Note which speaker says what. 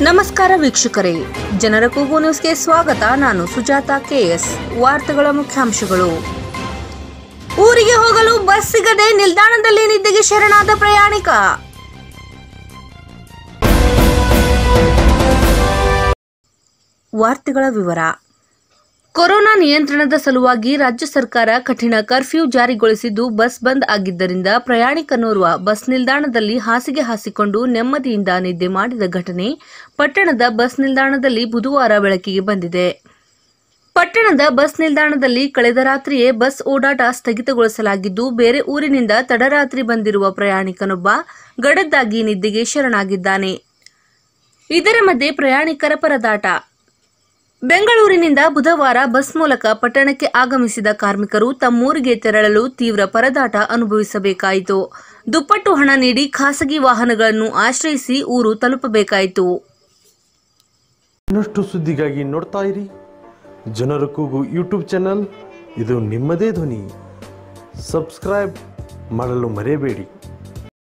Speaker 1: ನಮಸ್ಕಾರ ವೀಕ್ಷಕರೇ ಜನರ ಕೂಗು ನ್ಯೂಸ್ಗೆ ಸ್ವಾಗತ ನಾನು ಸುಜಾತ ಕೆಎಸ್ ವಾರ್ತೆಗಳ ಮುಖ್ಯಾಂಶಗಳು ಊರಿಗೆ ಹೋಗಲು ಬಸ್ ಸಿಗದೆ ನಿಲ್ದಾಣದಲ್ಲಿ ನಿದ್ದೆಗೆ ಶರಣಾದ ಪ್ರಯಾಣಿಕ ವಾರ್ತೆಗಳ ವಿವರ ಕೊರೋನಾ ನಿಯಂತ್ರಣದ ಸಲುವಾಗಿ ರಾಜ್ಯ ಸರ್ಕಾರ ಕಠಿಣ ಕರ್ಫ್ಯೂ ಜಾರಿಗೊಳಿಸಿದ್ದು ಬಸ್ ಬಂದ್ ಆಗಿದ್ದರಿಂದ ಪ್ರಯಾಣಿಕನೋರ್ವ ಬಸ್ ನಿಲ್ದಾಣದಲ್ಲಿ ಹಾಸಿಗೆ ಹಾಸಿಕೊಂಡು ನೆಮ್ಮದಿಯಿಂದ ನಿದ್ದೆ ಮಾಡಿದ ಘಟನೆ ಪಟ್ಟಣದ ಬಸ್ ನಿಲ್ದಾಣದಲ್ಲಿ ಬುಧವಾರ ಬೆಳಕಿಗೆ ಬಂದಿದೆ ಪಟ್ಟಣದ ಬಸ್ ನಿಲ್ದಾಣದಲ್ಲಿ ಕಳೆದ ರಾತ್ರಿಯೇ ಬಸ್ ಓಡಾಟ ಸ್ಥಗಿತಗೊಳಿಸಲಾಗಿದ್ದು ಬೇರೆ ಊರಿನಿಂದ ತಡರಾತ್ರಿ ಬಂದಿರುವ ಪ್ರಯಾಣಿಕನೊಬ್ಬ ಗಡದ್ದಾಗಿ ನಿದ್ದೆಗೆ ಶರಣಾಗಿದ್ದಾನೆ ಇದರ ಮಧ್ಯೆ ಪ್ರಯಾಣಿಕರ ಪರದಾಟ ಬೆಂಗಳೂರಿನಿಂದ ಬುಧವಾರ ಬಸ್ ಮೂಲಕ ಪಟ್ಟಣಕ್ಕೆ ಆಗಮಿಸಿದ ಕಾರ್ಮಿಕರು ತಮ್ಮೂರಿಗೆ ತೆರಳಲು ತೀವ್ರ ಪರದಾಟ ಅನುಭವಿಸಬೇಕಾಯಿತು ದುಪ್ಪಟ್ಟು ಹಣ ನೀಡಿ ಖಾಸಗಿ ವಾಹನಗಳನ್ನು ಆಶ್ರಯಿಸಿ ಊರು ತಲುಪಬೇಕಾಯಿತು
Speaker 2: ಇನ್ನಷ್ಟು ಸುದ್ದಿಗಾಗಿ ನೋಡ್ತಾ ಇರಿ ಜನರ ಕೂಗು ಯೂಟ್ಯೂಬ್ ಚಾನಲ್ ಇದು ನಿಮ್ಮದೇ ಧ್ವನಿ ಸಬ್ಸ್ಕ್ರೈಬ್ ಮಾಡಲು ಮರೆಯಬೇಡಿ